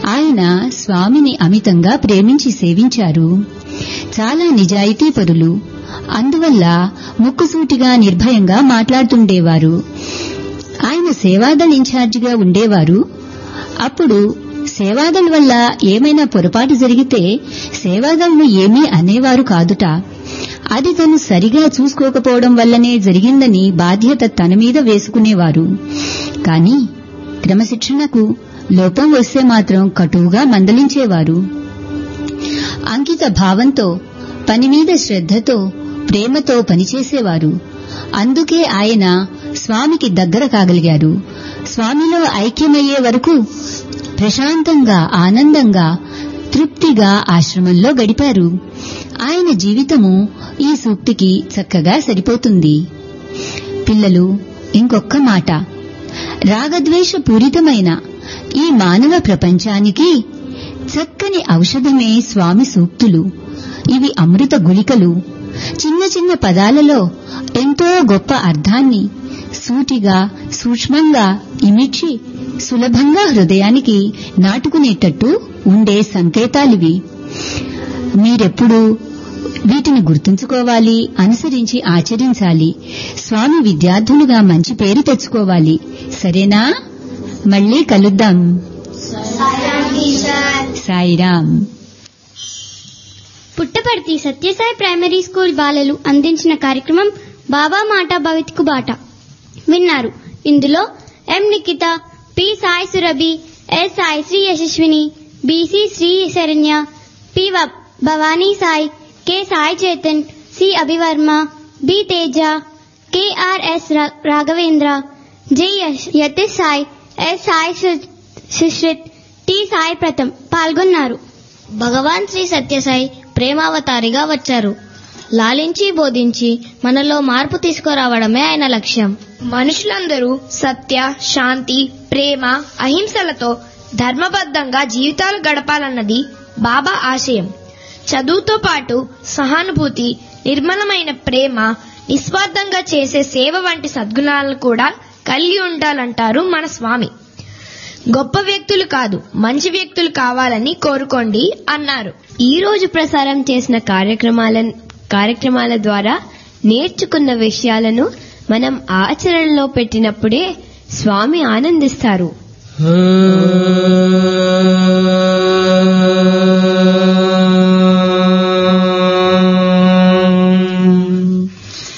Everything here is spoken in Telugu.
ఆయన స్వామిని అమితంగా ప్రేమించి సేవించారు చాలా నిజాయితీపరులు అందువల్ల ముక్కుసూటిగా నిర్భయంగా మాట్లాడుతుండేవారు ఆయన సేవాదళ్ ఇన్ఛార్జిగా ఉండేవారు అప్పుడు సేవాదళ్ వల్ల ఏమైనా పొరపాటు జరిగితే సేవాదళ్ను ఏమీ అనేవారు కాదుట అది తను సరిగా చూసుకోకపోవడం వల్లనే జరిగిందని బాధ్యత తన మీద వేసుకునేవారు కాని క్రమశిక్షణకు లోపం వస్తే మాత్రం కటువుగా మందలించేవారు అంకిత భావంతో పని మీద శ్రద్ధతో ప్రేమతో పనిచేసేవారు అందుకే ఆయన స్వామికి దగ్గర కాగలిగారు స్వామిలో ఐక్యమయ్యే వరకు ప్రశాంతంగా ఆనందంగా తృప్తిగా ఆశ్రమంలో గడిపారు ఆయన జీవితము ఈ సూక్తికి చక్కగా సరిపోతుంది పిల్లలు ఇంకొక్క మాట రాగద్వేష పూరితమైన ఈ మానవ ప్రపంచానికి చక్కని ఔషధమే స్వామి సూక్తులు ఇవి అమృత గుళికలు చిన్న చిన్న పదాలలో ఎంతో గొప్ప అర్థాన్ని సూటిగా సూక్ష్మంగా ఇమిడ్చి సులభంగా హృదయానికి నాటుకునేటట్టు ఉండే సంకేతాలివి మీరెప్పుడు వీటిని గుర్తుంచుకోవాలి అనుసరించి ఆచరించాలి స్వామి విద్యార్థులుగా మంచి పేరు తెచ్చుకోవాలి సరేనా మళ్ళీ కలుద్దాం సాయిరాం పుట్టపర్తి సత్యసాయి ప్రైమరీ స్కూల్ బాలలు అందించిన కార్యక్రమం బాబా మాట భవిత్కు బాట విన్నారు ఇందులో M Nikhita P Sai Surabhi S Sai Sri Yashaswini BC Sri Saranya P వ- Bhavani Sai K Sai Chetan C Abhivarma B Teja KRS రా- రాఘవేంద్ర జై యశ్- యతీష్ సాయి ఎస్ సాయి సు- సుశ్రిత్ టి సాయి ప్రథం పాల్గొన్నారు భగవాన్ శ్రీ సత్యసాయి ప్రేమావతారిగా వచ్చారు లాలించి బోధించి మనలో మార్పు తీసుకురావడమే ఆయన లక్ష్యం మనుషులందరూ సత్య శాంతి ప్రేమ అహింసలతో ధర్మబద్ధంగా జీవితాలు గడపాలన్నది బాబా ఆశయం చదువుతో పాటు సహానుభూతి నిర్మలమైన ప్రేమ నిస్వార్థంగా చేసే సేవ వంటి సద్గుణాలను కూడా కలిగి ఉండాలంటారు మన స్వామి గొప్ప వ్యక్తులు కాదు మంచి వ్యక్తులు కావాలని కోరుకోండి అన్నారు ఈ రోజు ప్రసారం చేసిన కార్యక్రమాల కార్యక్రమాల ద్వారా నేర్చుకున్న విషయాలను మనం ఆచరణలో పెట్టినప్పుడే స్వామి ఆనందిస్తారు ఆ